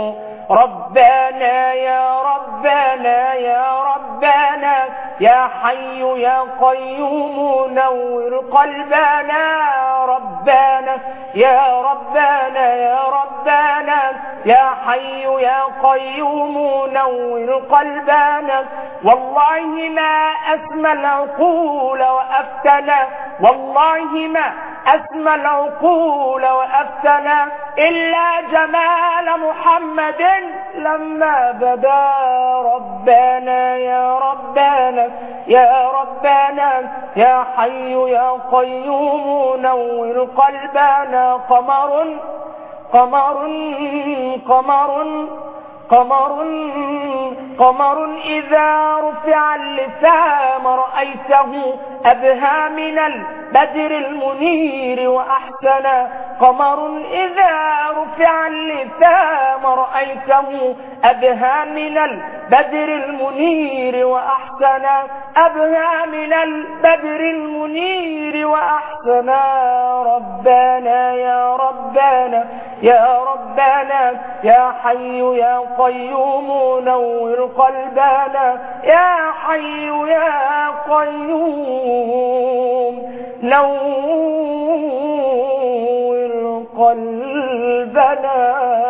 ربنا يا ربنا يا ربنا يا حي يا قيوم نور قلبنا ربنا ربنا يا ربنا يا ربنا يا حي يا قيوم نور قلبنا والله ما أسمى العقول وأفتنا والله ما أسمى العقول وأفتنا إلا جمال محمد لما بدا ربنا يا ربنا يا ربنا يا حي يا قيوم نور قلبنا قمر قمر قمر قمر قمر إذا رفع اللسام رأيته أبهى من البدر المنير وأحسن قمر إذا رفع اللسام رأيته أبهى من البدر المنير وأحسن أبهى من البدر المنير وأحسن ربنا يا ربنا يا ربنا يا حي يا قيوم نور قلبنا يا حي يا قيوم نور قلبنا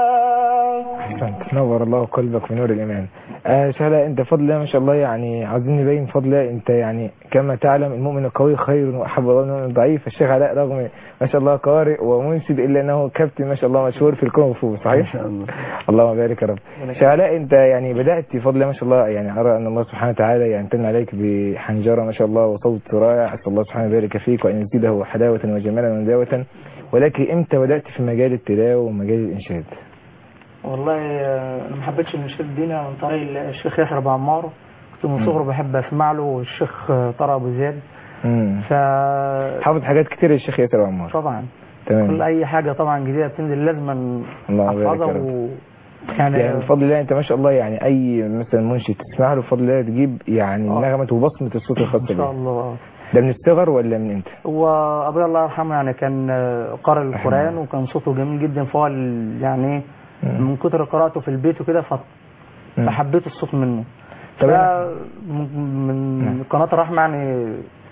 احسنت نور الله قلبك بنور الايمان آه شهلا انت فضل الله ما شاء الله يعني عاوزين نبين فضل الله انت يعني كما تعلم المؤمن القوي خير واحب الله من المؤمن الضعيف الشيخ علاء رغم ما شاء الله قارئ ومنشد الا انه كابتن ما شاء الله مشهور في الكونغ فو صحيح؟ ما شاء الله اللهم بارك يا رب شيخ علاء انت يعني بدات بفضل الله ما شاء الله يعني ارى ان الله سبحانه وتعالى يمتن عليك بحنجره ما شاء الله وصوت رائع اسال الله سبحانه يبارك فيك وان يزيده حلاوه وجمالا ونزاوه ولكن امتى بدات في مجال التلاوه ومجال الانشاد؟ والله آه، انا ما حبيتش النشيد دي عن طريق الشيخ ياسر ابو عمار كنت من صغري بحب اسمع له والشيخ آه، طارق ابو زياد امم ف حافظ حاجات كتير الشيخ ياسر عمار طبعا كل تمام اي حاجه طبعا جديده بتنزل لازم الله يبارك احفظها يا رب. و... يعني يعني بفضل الله انت ما شاء الله يعني اي مثلا منشد تسمع له بفضل الله تجيب يعني آه. نغمه وبصمه الصوت الخاص ان شاء بيه الله ده من الصغر ولا من امتى؟ وابويا الله يرحمه يعني كان آه، قارئ القران وكان صوته جميل جدا فهو ال- يعني ايه مم. من كتر قراءته في البيت وكده ف- مم. فحبيت الصوت منه طب ف- أنا- من من نعم. قناه الرحمه يعني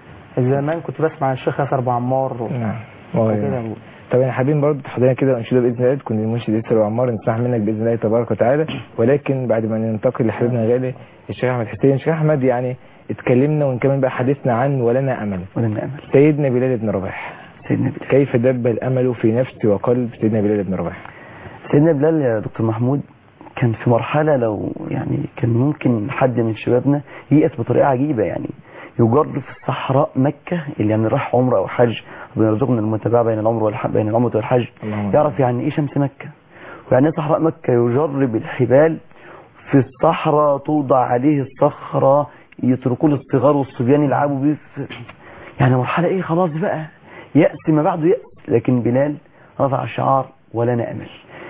زمان كنت بسمع الشيخ ياسر ابو عمار و- نعم هو وكده يعني. طب احنا حابين برضه تحضرنا كده انشوده باذن الله تكون المنشد ياسر وعمار نسمع منك باذن الله تبارك وتعالى ولكن بعد ما ننتقل لحبيبنا الغالي الشيخ احمد حسين الشيخ احمد يعني اتكلمنا ونكمل بقى حديثنا عن ولنا امل ولنا امل سيدنا بلال بن رباح سيدنا بلال كيف دب الامل في نفس وقلب سيدنا بلال بن رباح سيدنا بلال يا دكتور محمود كان في مرحلة لو يعني كان ممكن حد من شبابنا ييأس بطريقة عجيبة يعني يجر في صحراء مكة اللي يعني راح عمره أو حج بيرزقنا المتابعة بين العمر والحج بين العمرة والحج اللهم يعرف يعني إيه شمس مكة ويعني إيه صحراء مكة يجر بالحبال في الصحراء توضع عليه الصخرة يتركوا له الصغار والصبيان يلعبوا بيه في- يعني مرحلة إيه خلاص بقى يأس ما بعده يأس لكن بلال رفع شعار ولنا أمل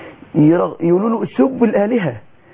يرغ- يقولوا له سب الآلهة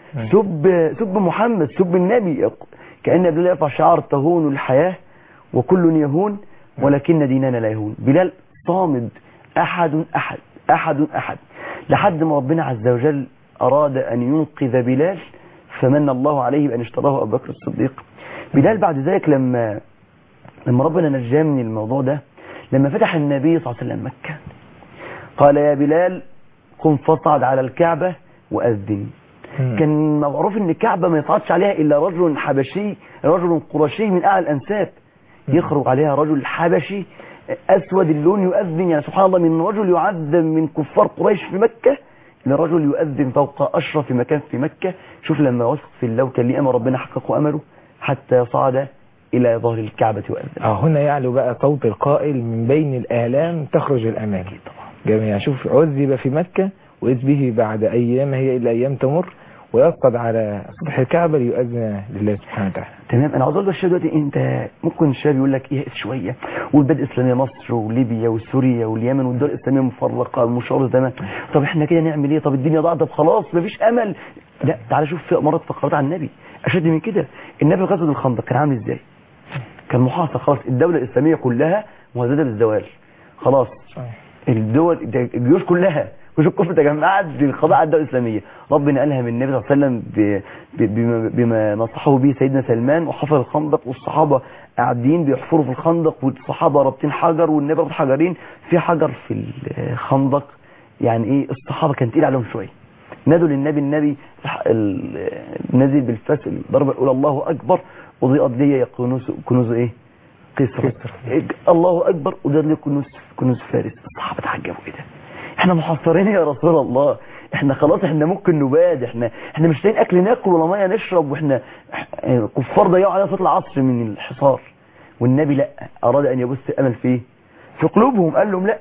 سب سب محمد سب النبي يق- كأن بلال يرفع شعار تهون الحياة وكل يهون ولكن ديننا لا يهون بلال صامد أحد أحد أحد أحد لحد ما ربنا عز وجل أراد أن ينقذ بلال فمن الله عليه بأن اشتراه أبو بكر الصديق بلال بعد ذلك لما لما ربنا نجاه من الموضوع ده لما فتح النبي صلى الله عليه وسلم مكة قال يا بلال قم فاصعد على الكعبة وأذن مم. كان معروف ان الكعبة ما يصعدش عليها الا رجل حبشي رجل قرشي من اعلى الانساب يخرج عليها رجل حبشي اسود اللون يؤذن يعني سبحان الله من رجل يعذب من كفار قريش في مكة لرجل يؤذن فوق اشرف مكان في مكة شوف لما وثق في الله وكان ليه امل ربنا حقق امله حتى صعد الى ظهر الكعبة وأذن اه هنا يعلو بقى صوت القائل من بين الآلام تخرج الأمان جميعا شوف عذب في مكة وإذ به بعد أيام هي إلا أيام تمر ويصعد على سطح الكعبة ليؤذن لله سبحانه وتعالى تمام انا عاوز اقول للشباب دلوقتي انت ممكن الشباب يقول لك ايه شويه والبلاد الاسلاميه مصر وليبيا وسوريا واليمن والدول الاسلاميه مفرقه مشارة تمام طب احنا كده نعمل ايه طب الدنيا ضاعت طب خلاص مفيش امل لا تعالى شوف في مرات فقرات عن النبي اشد من كده النبي غزوه الخندق كان عامل ازاي كان محاصر خلاص الدوله الاسلاميه كلها مهدده بالزوال خلاص الدول الجيوش كلها مش الكفر تجمعات دي القضاء على الدوله الاسلاميه ربنا الهم النبي صلى الله عليه وسلم ب- ب- بما- بما نصحه به سيدنا سلمان وحفر الخندق والصحابه قاعدين بيحفروا في الخندق والصحابه رابطين حجر والنبي رابط حجرين في حجر في الخندق يعني ايه الصحابه كان تقيل عليهم شويه نادوا للنبي النبي الح- ال- نزل بالفاس الضربه الاولى الله اكبر وضيئت لي كنوز كنوز ايه قسر إيه، الله اكبر وضيئت لي كنوز كنوز فارس الصحابه اتعجبوا ايه ده احنا محاصرين يا رسول الله احنا خلاص احنا ممكن نباد احنا احنا مش لاقيين اكل ناكل ولا ميه نشرب واحنا اه، كفار ضيعوا علينا صلاه العصر من الحصار والنبي لا اراد ان يبث الامل في في قلوبهم قال لهم لا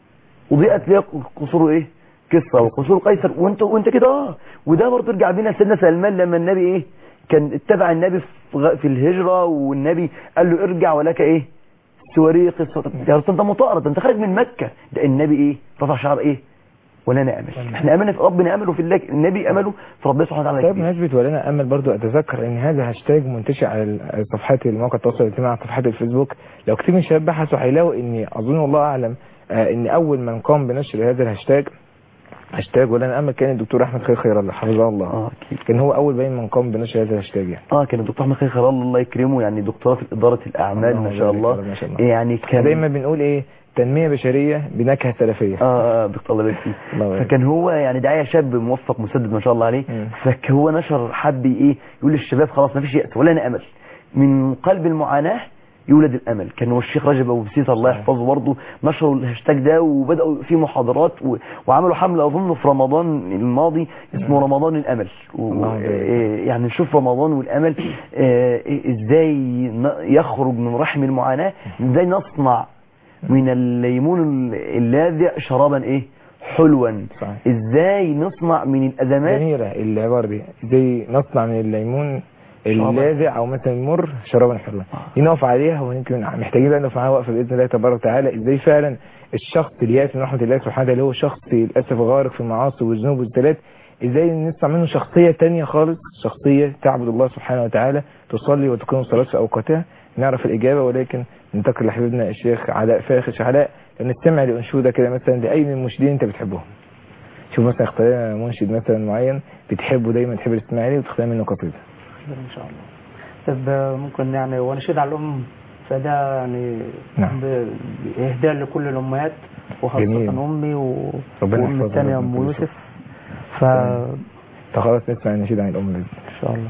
وضيئت لي قصور ايه قصه وقصور قيصر وانت وانت كده اه وده برضه رجع بينا سيدنا سلمان لما النبي ايه كان اتبع النبي في غ- في الهجره والنبي قال له ارجع ولك ايه سواري قصه طب يا رسول انت مطارد ده انت خارج من مكه ده النبي ايه رفع شعر ايه ولا نامل احنا املنا في ربنا امله في الله النبي امله في ربنا سبحانه وتعالى طيب كبير. بمناسبة ولنا أمل برضو أتذكر إن هذا هاشتاج منتشر على ال- صفحات المواقع التواصل الاجتماعي على صفحات الفيسبوك لو كتير من الشباب بحثوا هيلاقوا إن أظن والله أعلم آه، إن أول من قام بنشر هذا الهاشتاج هاشتاج ولنا أمل كان الدكتور أحمد خير خير الله حفظه الله اه اكيد كان هو أول باين من قام بنشر هذا الهاشتاج يعني اه كان الدكتور احمد خير خير الله الله يكرمه يعني دكتوراه في اداره الاعمال اللهم ما شاء بارك الله الله، ما شاء الله. يعني كان دايما بنقول إيه تنمية بشرية بنكهة سلفية اه اه دكتور الله يبارك فيه الله يبارك. فكان هو يعني داعيه شاب موفق مسدد ما شاء الله عليه مم. فهو نشر حب ايه يقول للشباب خلاص ما فيش يأس ولا انا امل من قلب المعاناه يولد الامل كان هو الشيخ رجب ابو بسيط الله يحفظه برضه نشروا الهاشتاج ده وبداوا في محاضرات و... وعملوا حمله اظن في رمضان الماضي اسمه رمضان الامل و... الله يبارك. إيه يعني نشوف رمضان والامل آه، إيه ازاي ن- يخرج من رحم المعاناه ازاي نصنع من الليمون اللاذع شرابا ايه حلوا صحيح. ازاي نصنع من الازمات جميلة العبارة دي زي نصنع من الليمون اللاذع او مثلا المر شرابا حلوا دي نقف عليها ويمكن محتاجين بقى نقف عليها وقفه باذن الله تبارك وتعالى ازاي فعلا الشخص اللي من رحمه الله سبحانه وتعالى اللي هو شخص للاسف غارق في المعاصي والذنوب والزلات ازاي نصنع منه شخصيه تانية خالص شخصيه تعبد الله سبحانه وتعالى تصلي وتقيم الصلاه في اوقاتها نعرف الاجابه ولكن ننتقل لحبيبنا الشيخ علاء فاخر علاء نستمع لانشوده كده مثلا لاي من المنشدين انت بتحبهم شوف مثلا اختار لنا منشد مثلا معين بتحبه دايما تحب تسمع ليه وتختار منه قصيده ان شاء الله طب آه، ممكن يعني ونشيد على الام فده يعني نعم. ب- باهداء لكل الامهات وخاصه جميل. امي و... ربنا وامي يحفظها الثانيه ربنا ام يكرمها. يوسف ف ان طب خلاص نسمع النشيد عن الام لازم شاء الله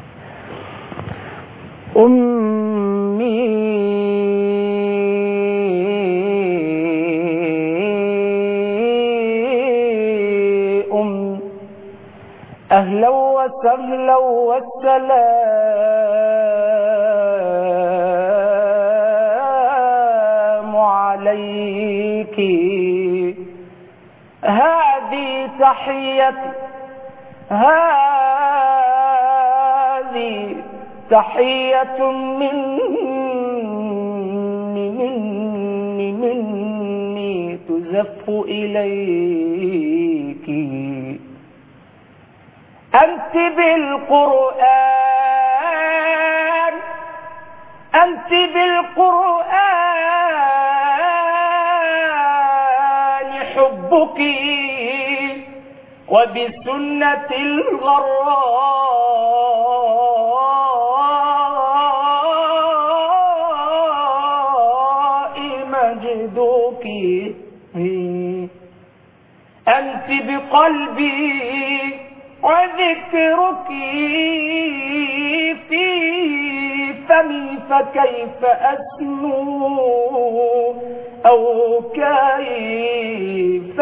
أمي أم أهلا وسهلا والسلام عليك هذه تحيتي هذه تحية مني مني مني تزف إليك أنت بالقرآن أنت بالقرآن حبك وبسنة الغراء مجدك أنت بقلبي وذكرك في فمي فكيف أسمو أو كيف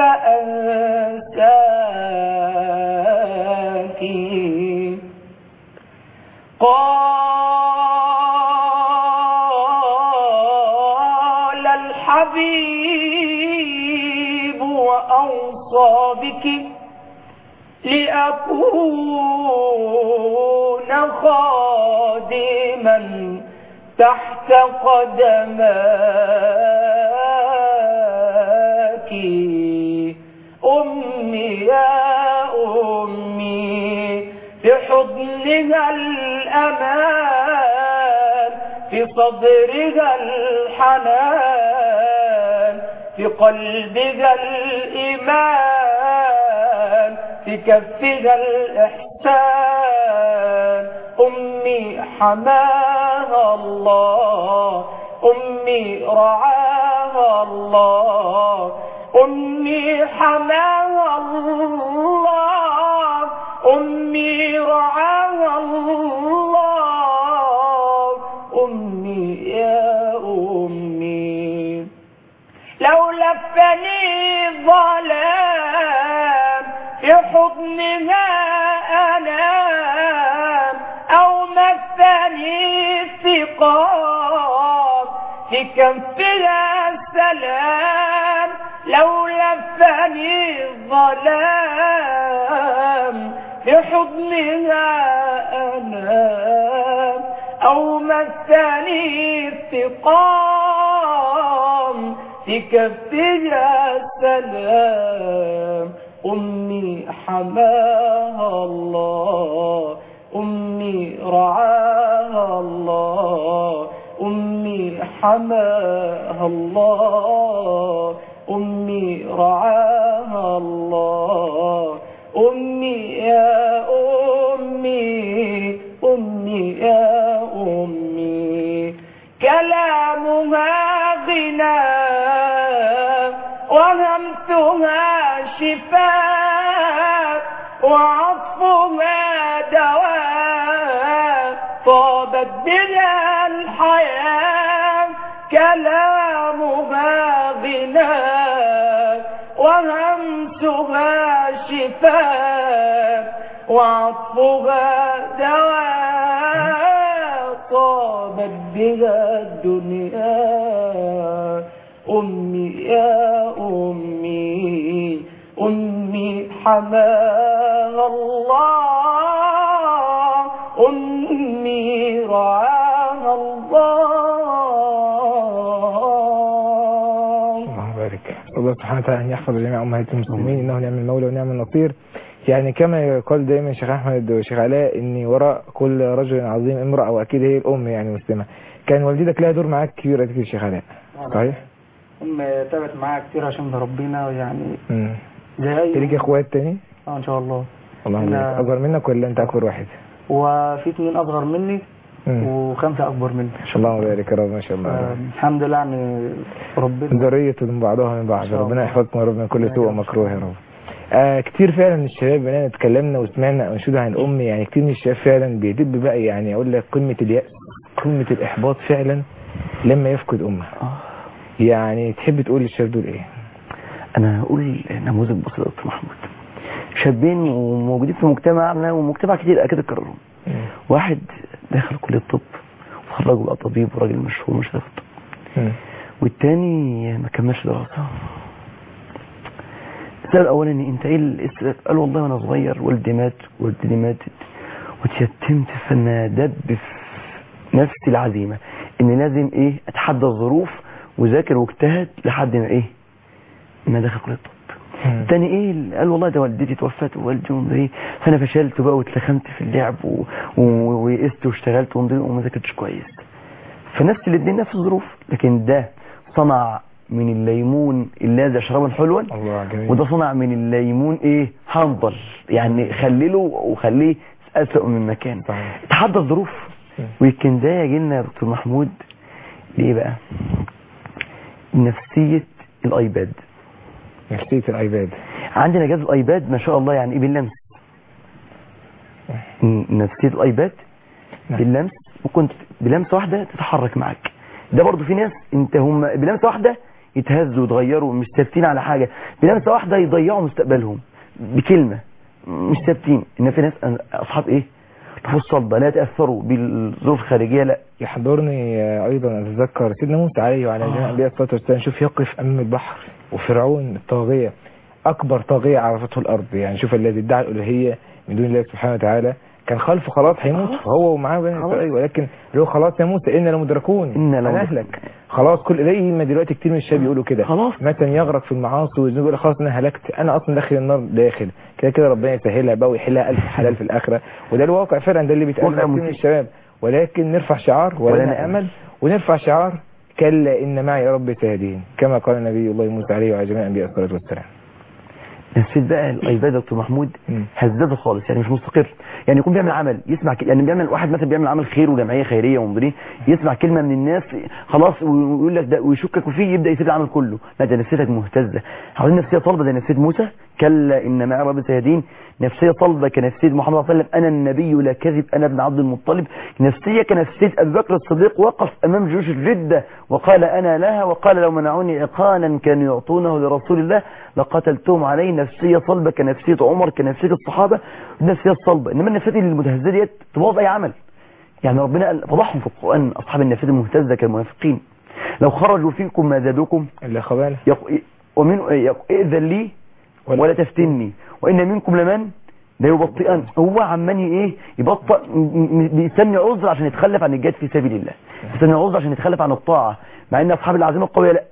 أنساك قال الحبيب وأوصى بك لأكون خادما تحت قدماك أمي يا أمي في حضنها الأمان في صدرها الحنان في قلبها الإيمان في كفها الإحسان أمي حماها الله أمي رعاها الله أمي حماها الله أمي رعاها الله أمي يا أمي لو لفني ظلام في حضنها أنام أو مثني ثقاب في كفها سلام لو لفني ظلام في حضنها أنام أو مثني ثقام في كفها سلام أمي حماها الله أمي رعاها الله أمي حماها الله أمي رعاها الله أمي يا أمي أمي يا أمي كلامها غنى وهمتها شفاء وعطفها دواء طابت بها الحياة كلامها غنى وهمتها شفاء وعطفها دواء طابت بها الدنيا أمي يا أمي أمي حماها الله أمي رعاها الله الله يبارك الله سبحانه وتعالى أن يحفظ جميع أمهات المسلمين إنه نعم المولى ونعم النصير يعني كما يقال دايما شيخ أحمد وشيخ علاء إن وراء كل رجل عظيم امرأة وأكيد هي الأم يعني مسلمة كان والدتك لها دور معاك كبير أكيد يا شيخ علاء صحيح؟ أم تعبت معايا كتير عشان ده ربنا يعني امم زي أنت ليك أي إخوات تاني؟ اه إن شاء الله الله أنا- يبارك أصغر منك ولا أنت أكبر واحد؟ وفي اتنين أصغر مني مم. وخمسة أكبر مني ما شاء الله يبارك يا رب ما شاء الله آه، الحمد لله يعني ربنا ذرية من بعضها من بعض إن شاء ربنا الله. يحفظكم يا رب من كل ربنا سوء يحفظكم. ومكروه يا رب آه كتير فعلا من الشباب بنانا اتكلمنا وسمعنا انشوده عن امي يعني كتير من الشباب فعلا بيدب بقى يعني اقول لك قمه اليأس قمه الاحباط فعلا لما يفقد امه آه. يعني تحب تقول للشباب دول ايه؟ انا هقول نموذج بسيط يا دكتور محمود شابين وموجودين في مجتمعنا ومجتمع كتير اكيد اتكرروا واحد دخل كليه الطب وخرج بقى طبيب وراجل مشهور مش عارف الطب مم. والتاني ما كملش دراسه السبب الاولاني انت ايه السبب قال والله وانا صغير والدي مات والدتي ماتت واتيتمت فانا دب في نفسي العزيمه ان لازم ايه اتحدى الظروف وذاكر واجتهد لحد ما ايه ما دخل كليه الطب مم. التاني ايه قال والله ده والدتي توفت ووالدي ومضي ايه فانا فشلت بقى واتلخمت في اللعب و- و- ويئست واشتغلت ومضي وما ذاكرتش كويس فنفس الاثنين نفس الظروف لكن ده صنع من الليمون اللاذع شرابا حلوا الله جميل وده صنع من الليمون ايه حنظل يعني خلله وخليه اسوأ من مكان صحيح. تحدى الظروف مم. ويمكن ده يجي لنا يا دكتور محمود ليه بقى نفسية الايباد نفسيه الايباد عندنا جهاز الايباد ما شاء الله يعني ايه باللمس ن- نفسية الايباد نعم. باللمس ممكن تت- بلمسة واحدة تتحرك معاك ده برضو في ناس انت هم بلمسة واحدة يتهزوا ويتغيروا مش ثابتين على حاجة بلمسة واحدة يضيعوا مستقبلهم بكلمة مش ثابتين ان في ناس اصحاب ايه نفوس صلبة لا يتأثروا بالظروف الخارجية لا يحضرني آه، ايضا اتذكر سيدنا موسى عليه وعلى جميع آه. الانبياء الصلاه والسلام شوف يقف امام البحر وفرعون الطاغيه اكبر طاغيه عرفته الارض يعني شوف الذي ادعى الالوهيه من دون الله سبحانه وتعالى كان خلفه خلاص هيموت خلاص. هو ومعاه بني خلاص. اسرائيل ولكن له خلاص يا موسى انا لمدركون إنا لمدركون. هنهلك خلاص كل زي ما دلوقتي كتير من الشباب يقولوا كده خلاص. مثلا يغرق في المعاصي ويقول يقول خلاص انا هلكت انا اصلا داخل النار داخل كده كده ربنا يسهلها بقى ويحلها الف حلال في الاخره وده الواقع فعلا ده اللي بيتقال واقع كتير من مثير. الشباب ولكن نرفع شعار ولا ولنا نأمل. امل ونرفع شعار كلا ان معي ربي سيهدين كما قال نبي الله موسى عليه وعلى جميع الانبياء الصلاه والسلام نفسيه بقى الايباد يا دكتور محمود مم. هزازه خالص يعني مش مستقر يعني يكون بيعمل عمل يسمع ك... يعني بيعمل واحد مثلا بيعمل عمل خير وجمعيه خيريه ومديرين يسمع كلمه من الناس خلاص ويقول لك ده ويشكك فيه يبدا يسيب العمل كله لا ده نفسيتك مهتزه عاوزين نفسيه صلبه زي نفسيه موسى كلا ان معي رب سيهدين نفسيه صلبه كنفسيه محمد صلى الله عليه وسلم انا النبي لا كذب انا ابن عبد المطلب نفسيه كنفسيه ابي بكر الصديق وقف امام جيوش الرده وقال انا لها وقال لو منعوني عقالا كانوا يعطونه لرسول الله لقتلتهم عليه نفسيه صلبه كنفسيه عمر كنفسيه الصحابه النفسيه الصلبه انما النفسيه المتهزه ديت تبوظ اي عمل يعني ربنا قال فضحهم في القران اصحاب النفسيه المهتزه كالمنافقين لو خرجوا فيكم ما زادوكم إلا خبالة يق... ومن يق... ائذن لي ولا- ولا تفتني وان منكم لمن لا يبطئن هو عمال ايه يبطئ م- م- بيستني عذر عشان يتخلف عن الجهاد في سبيل الله يستني عذر عشان يتخلف عن الطاعه مع ان اصحاب العزيمه القويه لا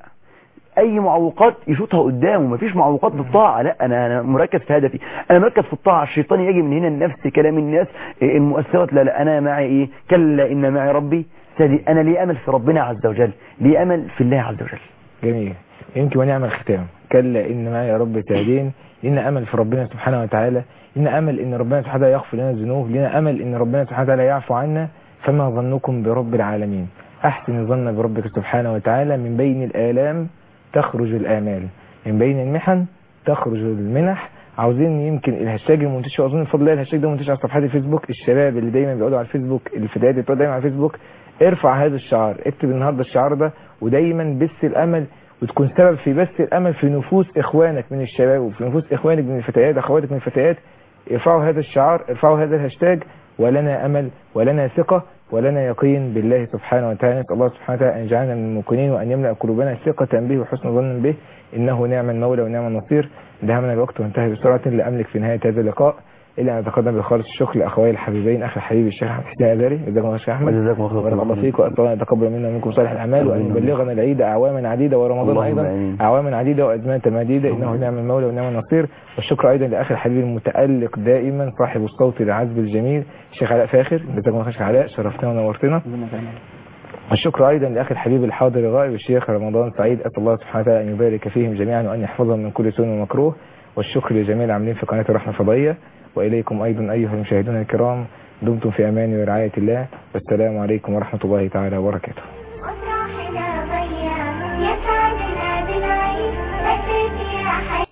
اي معوقات يشوطها قدامه مفيش معوقات بالطاعه لا انا انا مركز في هدفي انا مركز في الطاعه الشيطان يجي من هنا النفس كلام الناس إيه، المؤثرات لا لا انا معي ايه كلا ان معي ربي سيدي انا لي امل في ربنا عز وجل لي امل في الله عز وجل جميل يمكن ونعم الختام كلا إن معي يا رب تهدين لنا أمل في ربنا سبحانه وتعالى لنا أمل إن ربنا سبحانه وتعالى يغفر لنا الذنوب لنا أمل إن ربنا سبحانه وتعالى يعفو عنا فما ظنكم برب العالمين أحسن الظن بربك سبحانه وتعالى من بين الآلام تخرج الآمال من بين المحن تخرج المنح عاوزين يمكن الهاشتاج المنتشر اظن بفضل الله الهاشتاج ده منتشر على صفحات الفيسبوك الشباب اللي دايما بيقعدوا على الفيسبوك الفتيات اللي بتقعد دايما على الفيسبوك ارفع هذا الشعار اكتب النهارده الشعار ده ودايما بث الامل وتكون سبب في بث الامل في نفوس اخوانك من الشباب وفي نفوس اخوانك من الفتيات اخواتك من الفتيات ارفعوا هذا الشعار ارفعوا هذا الهاشتاج ولنا امل ولنا ثقه ولنا يقين بالله سبحانه وتعالى نسال الله سبحانه وتعالى ان يجعلنا من الموقنين وان يملا قلوبنا ثقه به وحسن ظن به انه نعم المولى ونعم النصير دهمنا الوقت وانتهى بسرعه لا املك في نهايه هذا اللقاء الا ان اتقدم بخالص الشكر لاخوي الحبيبين اخي الحبيب الشيخ احمد حسين الازهري جزاكم الله خير يا احمد وجزاكم الله خير. بارك الله فيك واسال الله ان يتقبل منا ومنكم صالح الاعمال وان آمين. يبلغنا العيد اعواما عديده ورمضان اللهم ايضا آمين. اعواما عديده وازمنه مديده انه نعم المولى ونعم النصير والشكر ايضا لاخي الحبيب المتالق دائما صاحب الصوت العذب الجميل الشيخ علاء فاخر جزاكم الله خير يا شيخ علاء شرفتنا ونورتنا والشكر ايضا لاخي الحبيب الحاضر الغائب الشيخ رمضان سعيد اسال الله سبحانه وتعالى ان يبارك فيهم جميعا وان يحفظهم من كل سوء ومكروه والشكر لجميع العاملين في قناه الرحمه الفضائيه واليكم ايضا ايها المشاهدون الكرام دمتم في امان ورعايه الله والسلام عليكم ورحمه الله تعالى وبركاته وافرحنا غيا يا